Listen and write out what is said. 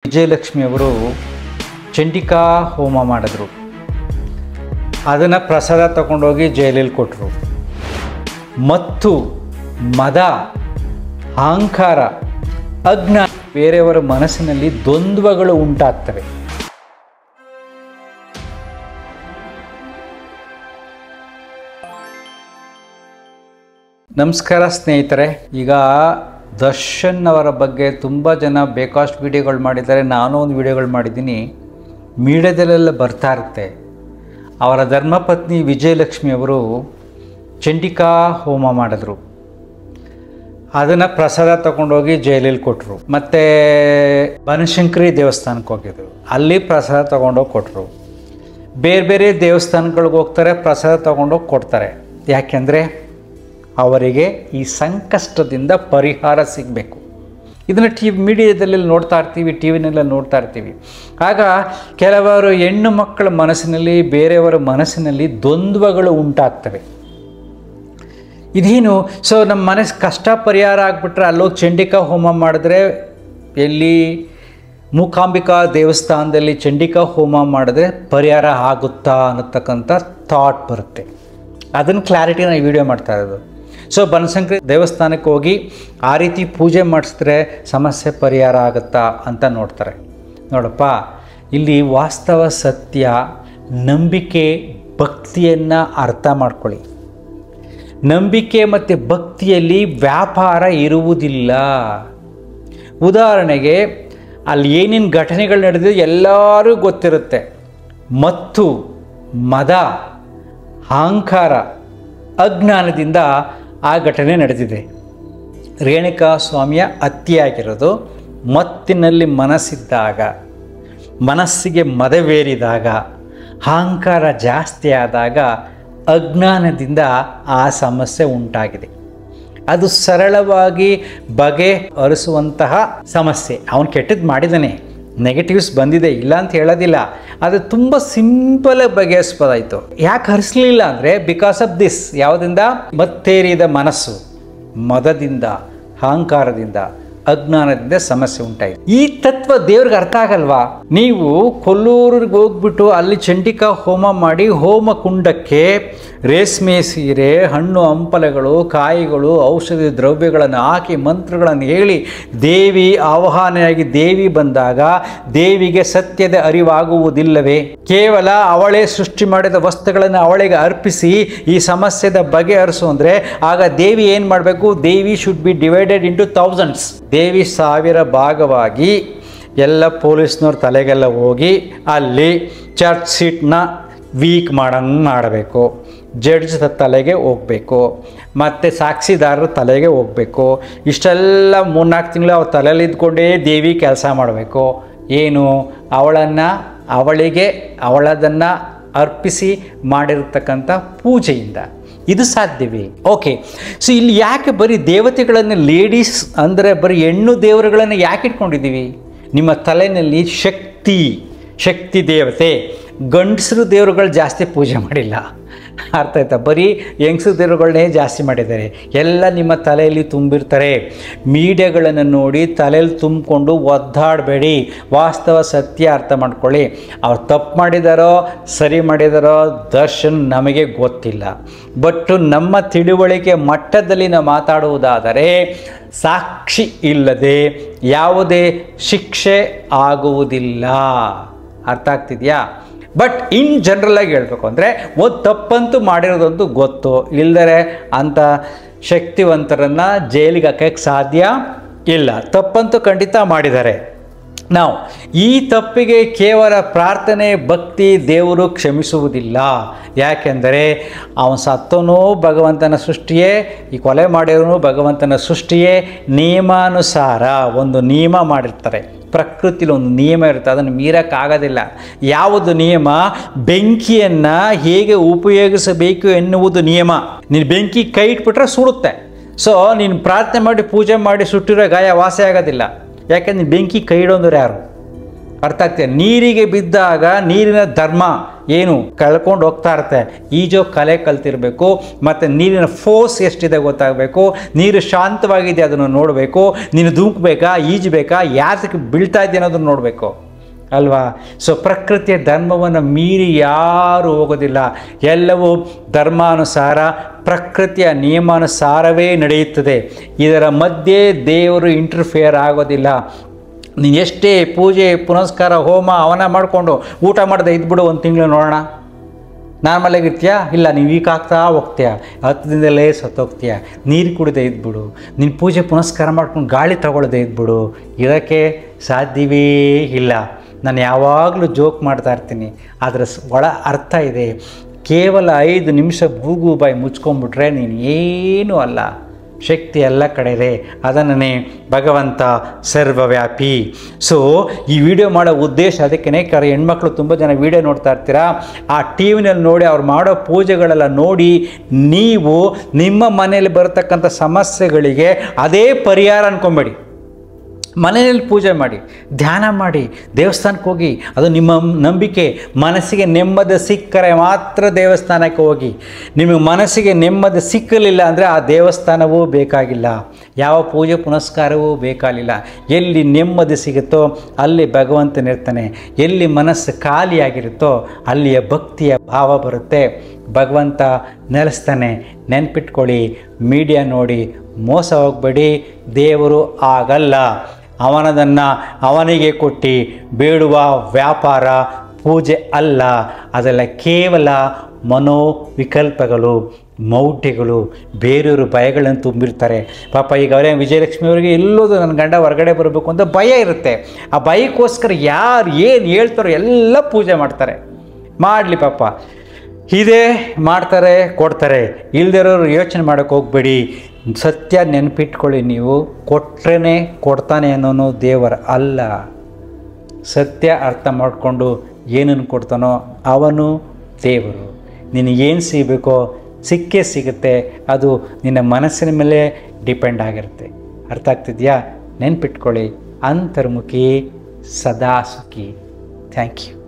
ವಿಜಯಲಕ್ಷ್ಮಿಯವರು ಚಂಡಿಕಾ ಹೋಮ ಮಾಡಿದ್ರು ಅದನ್ನು ಪ್ರಸಾದ ತಗೊಂಡೋಗಿ ಜೈಲಲ್ಲಿ ಕೊಟ್ಟರು ಮತ್ತು ಮದ ಅಹಂಕಾರ ಅಜ್ಞಾನ ಬೇರೆಯವರ ಮನಸ್ಸಿನಲ್ಲಿ ದ್ವಂದ್ವಗಳು ಉಂಟಾಗ್ತವೆ ನಮಸ್ಕಾರ ಸ್ನೇಹಿತರೆ ಈಗ ದರ್ಶನ್ ಅವರ ಬಗ್ಗೆ ತುಂಬ ಜನ ಬೇಕಾಸ್ಟ್ ವಿಡಿಯೋಗಳು ಮಾಡಿದ್ದಾರೆ ನಾನು ಒಂದು ವಿಡಿಯೋಗಳು ಮಾಡಿದ್ದೀನಿ ಮೀಡಿಯಾದಲ್ಲೆಲ್ಲ ಬರ್ತಾ ಇರುತ್ತೆ ಅವರ ಧರ್ಮಪತ್ನಿ ವಿಜಯಲಕ್ಷ್ಮಿ ಅವರು ಚಂಡಿಕಾ ಹೋಮ ಮಾಡಿದ್ರು ಅದನ್ನು ಪ್ರಸಾದ ತಗೊಂಡೋಗಿ ಜೈಲಲ್ಲಿ ಕೊಟ್ಟರು ಮತ್ತು ಬನಶಂಕರಿ ದೇವಸ್ಥಾನಕ್ಕೆ ಹೋಗಿದ್ರು ಅಲ್ಲಿ ಪ್ರಸಾದ ತಗೊಂಡೋಗಿ ಕೊಟ್ಟರು ಬೇರೆ ಬೇರೆ ದೇವಸ್ಥಾನಗಳಿಗೆ ಹೋಗ್ತಾರೆ ಪ್ರಸಾದ ತಗೊಂಡೋಗಿ ಕೊಡ್ತಾರೆ ಯಾಕೆಂದರೆ ಅವರಿಗೆ ಈ ಸಂಕಷ್ಟದಿಂದ ಪರಿಹಾರ ಸಿಗಬೇಕು ಇದನ್ನು ಟಿ ವಿ ಮೀಡಿಯಾದಲ್ಲಿ ನೋಡ್ತಾ ಇರ್ತೀವಿ ಟಿ ವಿನೆಲ್ಲ ನೋಡ್ತಾ ಇರ್ತೀವಿ ಆಗ ಕೆಲವರು ಹೆಣ್ಣು ಮಕ್ಕಳ ಮನಸ್ಸಿನಲ್ಲಿ ಬೇರೆಯವರ ಮನಸ್ಸಿನಲ್ಲಿ ದ್ವಂದ್ವಗಳು ಉಂಟಾಗ್ತವೆ ಇದೇನು ಸೊ ನಮ್ಮ ಮನಸ್ಸು ಕಷ್ಟ ಪರಿಹಾರ ಆಗಿಬಿಟ್ರೆ ಅಲ್ಲೋಗಿ ಚಂಡಿಕಾ ಹೋಮ ಮಾಡಿದ್ರೆ ಎಲ್ಲಿ ಮೂಕಾಂಬಿಕಾ ದೇವಸ್ಥಾನದಲ್ಲಿ ಚಂಡಿಕಾ ಹೋಮ ಮಾಡಿದ್ರೆ ಪರಿಹಾರ ಆಗುತ್ತಾ ಅನ್ನತಕ್ಕಂಥ ಥಾಟ್ ಬರುತ್ತೆ ಅದನ್ನು ಕ್ಲಾರಿಟಿ ನಾನು ವಿಡಿಯೋ ಮಾಡ್ತಾ ಇರೋದು ಸೊ ಬನಶಂಕರಿ ದೇವಸ್ಥಾನಕ್ಕೆ ಹೋಗಿ ಆ ರೀತಿ ಪೂಜೆ ಮಾಡಿಸಿದ್ರೆ ಸಮಸ್ಯೆ ಪರಿಹಾರ ಆಗುತ್ತಾ ಅಂತ ನೋಡ್ತಾರೆ ನೋಡಪ್ಪ ಇಲ್ಲಿ ವಾಸ್ತವ ಸತ್ಯ ನಂಬಿಕೆ ಭಕ್ತಿಯನ್ನು ಅರ್ಥ ಮಾಡ್ಕೊಳ್ಳಿ ನಂಬಿಕೆ ಮತ್ತು ಭಕ್ತಿಯಲ್ಲಿ ವ್ಯಾಪಾರ ಇರುವುದಿಲ್ಲ ಉದಾಹರಣೆಗೆ ಅಲ್ಲಿ ಏನೇನು ಘಟನೆಗಳು ನಡೆದಿದೆ ಎಲ್ಲರೂ ಗೊತ್ತಿರುತ್ತೆ ಮತ್ತು ಮದ ಅಹಂಕಾರ ಅಜ್ಞಾನದಿಂದ ಆ ಘಟನೆ ನಡೆದಿದೆ ರೇಣುಕಾ ಸ್ವಾಮಿಯ ಹತ್ಯೆಯಾಗಿರೋದು ಮತ್ತಿನಲ್ಲಿ ಮನಸ್ಸಿದ್ದಾಗ ಮನಸ್ಸಿಗೆ ಮದವೇರಿದಾಗ ಅಹಂಕಾರ ಜಾಸ್ತಿ ಆದಾಗ ಅಜ್ಞಾನದಿಂದ ಆ ಸಮಸ್ಯೆ ಉಂಟಾಗಿದೆ ಅದು ಸರಳವಾಗಿ ಬಗೆಹರಿಸುವಂತಹ ಸಮಸ್ಯೆ ಅವನು ಕೆಟ್ಟದ್ದು ಮಾಡಿದ್ದಾನೆ ನೆಗೆಟಿವ್ಸ್ ಬಂದಿದೆ ಇಲ್ಲ ಅಂತ ಹೇಳೋದಿಲ್ಲ ಅದು ತುಂಬ ಸಿಂಪಲ್ ಬಗೆಹರಿಸ್ಬೋದಾಯಿತು ಯಾಕೆ ಹರಿಸಲಿಲ್ಲ ಅಂದರೆ ಬಿಕಾಸ್ ಆಫ್ ದಿಸ್ ಯಾವುದರಿಂದ ಮತ್ತೇರಿದ ಮನಸ್ಸು ಮದದಿಂದ ಅಹಂಕಾರದಿಂದ ಅಜ್ಞಾನದಿಂದ ಸಮಸ್ಯೆ ಉಂಟಾಯಿತು ಈ ತತ್ವ ದೇವ್ರಿಗೆ ಅರ್ಥ ಆಗಲ್ವಾ ನೀವು ಕೊಲ್ಲೂರಿಗೆ ಹೋಗ್ಬಿಟ್ಟು ಅಲ್ಲಿ ಚಂಡಿಕಾ ಹೋಮ ಮಾಡಿ ಹೋಮ ಕುಂಡಕ್ಕೆ ರೇಷ್ಮೆ ಸೀರೆ ಹಣ್ಣು ಹಂಪಲೆಗಳು ಕಾಯಿಗಳು ಔಷಧಿ ದ್ರವ್ಯಗಳನ್ನು ಹಾಕಿ ಮಂತ್ರಗಳನ್ನು ಹೇಳಿ ದೇವಿ ಆವಾಹನೆಯಾಗಿ ದೇವಿ ಬಂದಾಗ ದೇವಿಗೆ ಸತ್ಯದ ಅರಿವಾಗುವುದಿಲ್ಲವೇ ಕೇವಲ ಅವಳೇ ಸೃಷ್ಟಿ ಮಾಡಿದ ವಸ್ತುಗಳನ್ನು ಅವಳಿಗೆ ಅರ್ಪಿಸಿ ಈ ಸಮಸ್ಯೆದ ಬಗೆಹರಿಸು ಅಂದರೆ ಆಗ ದೇವಿ ಏನು ಮಾಡಬೇಕು ದೇವಿ should be divided into thousands ದೇವಿ ಸಾವಿರ ಭಾಗವಾಗಿ ಎಲ್ಲ ಪೊಲೀಸ್ನವ್ರ ತಲೆಗೆಲ್ಲ ಹೋಗಿ ಅಲ್ಲಿ ಚರ್ಚ್ ಸೀಟ್ನ ವೀಕ್ ಮಾಡಂಗೆ ಮಾಡಬೇಕು ಜಡ್ಜ್ ತಲೆಗೆ ಹೋಗಬೇಕು ಮತ್ತು ಸಾಕ್ಷಿದಾರರ ತಲೆಗೆ ಹೋಗಬೇಕು ಇಷ್ಟೆಲ್ಲ ಮೂರ್ನಾಲ್ಕು ತಿಂಗಳು ಅವ್ರ ತಲೆಯಲ್ಲಿ ಇದ್ಕೊಂಡೇ ದೇವಿ ಕೆಲಸ ಮಾಡಬೇಕು ಏನು ಅವಳನ್ನು ಅವಳಿಗೆ ಅವಳದನ್ನು ಅರ್ಪಿಸಿ ಮಾಡಿರ್ತಕ್ಕಂಥ ಪೂಜೆಯಿಂದ ಇದು ಸಾಧ್ಯವೇ ಓಕೆ ಸೊ ಇಲ್ಲಿ ಯಾಕೆ ಬರೀ ದೇವತೆಗಳನ್ನು ಲೇಡೀಸ್ ಅಂದರೆ ಬರೀ ಹೆಣ್ಣು ದೇವರುಗಳನ್ನು ಯಾಕೆ ಇಟ್ಕೊಂಡಿದ್ದೀವಿ ನಿಮ್ಮ ತಲೆಯಲ್ಲಿ ಶಕ್ತಿ ಶಕ್ತಿ ದೇವತೆ ಗಂಡಸರು ದೇವರುಗಳು ಜಾಸ್ತಿ ಪೂಜೆ ಮಾಡಿಲ್ಲ ಅರ್ಥ ಆಯ್ತಾ ಬರೀ ಹೆಂಗಸರು ದೇವರುಗಳನ್ನೇ ಜಾಸ್ತಿ ಮಾಡಿದ್ದಾರೆ ಎಲ್ಲ ನಿಮ್ಮ ತಲೆಯಲ್ಲಿ ತುಂಬಿರ್ತಾರೆ ಮೀಡಿಯಾಗಳನ್ನು ನೋಡಿ ತಲೆಯಲ್ಲಿ ತುಂಬಿಕೊಂಡು ಒದ್ದಾಡಬೇಡಿ ವಾಸ್ತವ ಸತ್ಯ ಅರ್ಥ ಮಾಡ್ಕೊಳ್ಳಿ ಅವ್ರು ತಪ್ಪು ಮಾಡಿದಾರೋ ಸರಿ ಮಾಡಿದಾರೋ ದರ್ಶನ್ ನಮಗೆ ಗೊತ್ತಿಲ್ಲ ಬಟ್ ನಮ್ಮ ತಿಳುವಳಿಕೆ ಮಟ್ಟದಲ್ಲಿ ನಾವು ಮಾತಾಡುವುದಾದರೆ ಸಾಕ್ಷಿ ಇಲ್ಲದೆ ಯಾವುದೇ ಶಿಕ್ಷೆ ಆಗುವುದಿಲ್ಲ ಅರ್ಥ ಆಗ್ತಿದೆಯಾ ಬಟ್ ಇನ್ ಜನರಲಾಗಿ ಹೇಳಬೇಕು ಅಂದರೆ ಒಂದು ತಪ್ಪಂತೂ ಮಾಡಿರೋದಂತೂ ಗೊತ್ತು ಇಲ್ಲದರೆ ಅಂಥ ಶಕ್ತಿವಂತರನ್ನು ಜೈಲಿಗೆ ಹಾಕೋಕ್ಕೆ ಸಾಧ್ಯ ಇಲ್ಲ ತಪ್ಪಂತೂ ಖಂಡಿತ ಮಾಡಿದ್ದಾರೆ ನಾವು ಈ ತಪ್ಪಿಗೆ ಕೇವಲ ಪ್ರಾರ್ಥನೆ ಭಕ್ತಿ ದೇವರು ಕ್ಷಮಿಸುವುದಿಲ್ಲ ಯಾಕೆಂದರೆ ಅವನು ಸತ್ತವನು ಭಗವಂತನ ಸೃಷ್ಟಿಯೇ ಈ ಕೊಲೆ ಮಾಡಿರೋನು ಭಗವಂತನ ಸೃಷ್ಟಿಯೇ ನಿಯಮಾನುಸಾರ ಒಂದು ನಿಯಮ ಮಾಡಿರ್ತಾರೆ ಪ್ರಕೃತಿಲಿ ಒಂದು ನಿಯಮ ಇರುತ್ತೆ ಅದನ್ನು ಮೀರೋಕ್ಕಾಗೋದಿಲ್ಲ ಯಾವುದು ನಿಯಮ ಬೆಂಕಿಯನ್ನು ಹೇಗೆ ಉಪಯೋಗಿಸಬೇಕು ಎನ್ನುವುದು ನಿಯಮ ನೀನು ಬೆಂಕಿ ಕೈ ಇಟ್ಬಿಟ್ರೆ ಸುಡುತ್ತೆ ಸೊ ನೀನು ಪ್ರಾರ್ಥನೆ ಮಾಡಿ ಪೂಜೆ ಮಾಡಿ ಸುಟ್ಟಿರೋ ಗಾಯ ವಾಸಿ ಆಗೋದಿಲ್ಲ ಯಾಕೆಂದ್ರೆ ನೀನು ಬೆಂಕಿ ಕೈ ಇಡೋಂದ್ರೆ ಯಾರು ಅರ್ಥ ಆಗ್ತದೆ ನೀರಿಗೆ ಬಿದ್ದಾಗ ನೀರಿನ ಧರ್ಮ ಏನು ಕಳ್ಕೊಂಡು ಹೋಗ್ತಾ ಇರುತ್ತೆ ಈಜೋ ಕಲೆ ಕಲ್ತಿರಬೇಕು ಮತ್ತು ನೀರಿನ ಫೋರ್ಸ್ ಎಷ್ಟಿದೆ ಗೊತ್ತಾಗಬೇಕು ನೀರು ಶಾಂತವಾಗಿದೆ ಅದನ್ನು ನೋಡಬೇಕು ನೀನು ಧೂಕ್ಬೇಕಾ ಈಜಬೇಕಾ ಯಾತಕ್ಕೆ ಬೀಳ್ತಾ ಇದೆಯಾ ಅನ್ನೋದನ್ನು ನೋಡಬೇಕು ಅಲ್ವಾ ಸೊ ಪ್ರಕೃತಿಯ ಧರ್ಮವನ್ನು ಮೀರಿ ಯಾರೂ ಹೋಗೋದಿಲ್ಲ ಎಲ್ಲವೂ ಧರ್ಮಾನುಸಾರ ಪ್ರಕೃತಿಯ ನಿಯಮಾನುಸಾರವೇ ನಡೆಯುತ್ತದೆ ಇದರ ಮಧ್ಯೆ ದೇವರು ಇಂಟರ್ಫಿಯರ್ ಆಗೋದಿಲ್ಲ ನೀನು ಎಷ್ಟೇ ಪೂಜೆ ಪುನಸ್ಕಾರ ಹೋಮ ಅವನ ಮಾಡಿಕೊಂಡು ಊಟ ಮಾಡದೆ ಇದ್ಬಿಡು ಒಂದು ತಿಂಗಳು ನೋಡೋಣ ನಾರ್ಮಲ್ ಆಗಿರ್ತೀಯಾ ಇಲ್ಲ ನೀವು ವೀಕ್ ಆಗ್ತಾ ಹೋಗ್ತೀಯ ಹತ್ತು ದಿನದಲ್ಲೇ ಸತ್ತೋಗ್ತೀಯ ನೀರು ಕುಡಿದೇ ಇದ್ಬಿಡು ನೀನು ಪೂಜೆ ಪುನಸ್ಕಾರ ಮಾಡ್ಕೊಂಡು ಗಾಳಿ ತಗೊಳ್ಳದೆ ಇದ್ಬಿಡು ಇದಕ್ಕೆ ಸಾಧ್ಯವೇ ಇಲ್ಲ ನಾನು ಯಾವಾಗಲೂ ಜೋಕ್ ಮಾಡ್ತಾ ಇರ್ತೀನಿ ಅದರ ಸ್- ಒಳ ಅರ್ಥ ಇದೆ ಕೇವಲ ಐದು ನಿಮಿಷ ಬೂಗು ಬಾಯಿ ಮುಚ್ಕೊಂಡ್ಬಿಟ್ರೆ ನೀನು ಏನೂ ಅಲ್ಲ ಶಕ್ತಿ ಎಲ್ಲ ಕಡೆ ಇದೆ ಅದನ್ನೇ ಭಗವಂತ ಸರ್ವವ್ಯಾಪಿ ಸೊ ಈ ವಿಡಿಯೋ ಮಾಡೋ ಉದ್ದೇಶ ಅದಕ್ಕೇ ಕರೆ ಹೆಣ್ಮಕ್ಳು ತುಂಬ ಜನ ವಿಡಿಯೋ ನೋಡ್ತಾ ಇರ್ತೀರಾ ಆ ಟಿ ವಿನಲ್ಲಿ ನೋಡಿ ಅವ್ರು ಮಾಡೋ ಪೂಜೆಗಳೆಲ್ಲ ನೋಡಿ ನೀವು ನಿಮ್ಮ ಮನೆಯಲ್ಲಿ ಬರತಕ್ಕಂಥ ಸಮಸ್ಯೆಗಳಿಗೆ ಅದೇ ಪರಿಹಾರ ಅನ್ಕೊಂಬೇಡಿ ಮನೆಯಲ್ಲಿ ಪೂಜೆ ಮಾಡಿ ಧ್ಯಾನ ಮಾಡಿ ದೇವಸ್ಥಾನಕ್ಕೆ ಹೋಗಿ ಅದು ನಿಮ್ಮ ನಂಬಿಕೆ ಮನಸ್ಸಿಗೆ ನೆಮ್ಮದಿ ಸಿಕ್ಕರೆ ಮಾತ್ರ ದೇವಸ್ಥಾನಕ್ಕೆ ಹೋಗಿ ನಿಮಗೆ ಮನಸ್ಸಿಗೆ ನೆಮ್ಮದಿ ಸಿಕ್ಕಲಿಲ್ಲ ಅಂದರೆ ಆ ದೇವಸ್ಥಾನವೂ ಬೇಕಾಗಿಲ್ಲ ಯಾವ ಪೂಜೆ ಪುನಸ್ಕಾರವೂ ಬೇಕಾಗಿಲ್ಲ ಎಲ್ಲಿ ನೆಮ್ಮದಿ ಸಿಗುತ್ತೋ ಅಲ್ಲಿ ಭಗವಂತನಿರ್ತಾನೆ ಎಲ್ಲಿ ಮನಸ್ಸು ಖಾಲಿಯಾಗಿರುತ್ತೋ ಅಲ್ಲಿಯ ಭಕ್ತಿಯ ಭಾವ ಬರುತ್ತೆ ಭಗವಂತ ನೆಲೆಸ್ತಾನೆ ನೆನ್ಪಿಟ್ಕೊಳ್ಳಿ ಮೀಡಿಯಾ ನೋಡಿ ಮೋಸ ಹೋಗಬೇಡಿ ದೇವರು ಆಗಲ್ಲ ಅವನದನ್ನು ಅವನಿಗೆ ಕೊಟ್ಟು ಬೇಡುವ ವ್ಯಾಪಾರ ಪೂಜೆ ಅಲ್ಲ ಅದೆಲ್ಲ ಕೇವಲ ಮನೋವಿಕಲ್ಪಗಳು ಮೌಢ್ಯಗಳು ಬೇರೆಯವರು ಭಯಗಳನ್ನು ತುಂಬಿರ್ತಾರೆ ಪಾಪ ಈಗ ಅವರೇ ವಿಜಯಲಕ್ಷ್ಮಿ ಅವರಿಗೆ ಎಲ್ಲೋದು ನನ್ನ ಗಂಡ ಹೊರಗಡೆ ಬರಬೇಕು ಅಂತ ಭಯ ಇರುತ್ತೆ ಆ ಭಯಕ್ಕೋಸ್ಕರ ಯಾರು ಏನು ಹೇಳ್ತಾರೋ ಎಲ್ಲ ಪೂಜೆ ಮಾಡ್ತಾರೆ ಮಾಡಲಿ ಪಾಪ ಇದೇ ಮಾಡ್ತಾರೆ ಕೊಡ್ತಾರೆ ಇಲ್ದಿರೋರು ಯೋಚನೆ ಮಾಡೋಕ್ಕೆ ಹೋಗ್ಬೇಡಿ ಸತ್ಯ ನೆನಪಿಟ್ಕೊಳ್ಳಿ ನೀವು ಕೊಟ್ರೇ ಕೊಡ್ತಾನೆ ಅನ್ನೋನು ದೇವರ ಅಲ್ಲ ಸತ್ಯ ಅರ್ಥ ಮಾಡಿಕೊಂಡು ಏನನ್ನು ಕೊಡ್ತಾನೋ ಅವನು ದೇವರು ನಿನಗೇನು ಸಿಗಬೇಕೋ ಸಿಕ್ಕೇ ಸಿಗುತ್ತೆ ಅದು ನಿನ್ನ ಮನಸ್ಸಿನ ಮೇಲೆ ಡಿಪೆಂಡ್ ಆಗಿರುತ್ತೆ ಅರ್ಥ ಆಗ್ತಿದೆಯಾ ನೆನ್ಪಿಟ್ಕೊಳ್ಳಿ ಅಂತರ್ಮುಖಿ ಸದಾ ಸುಖಿ ಥ್ಯಾಂಕ್ ಯು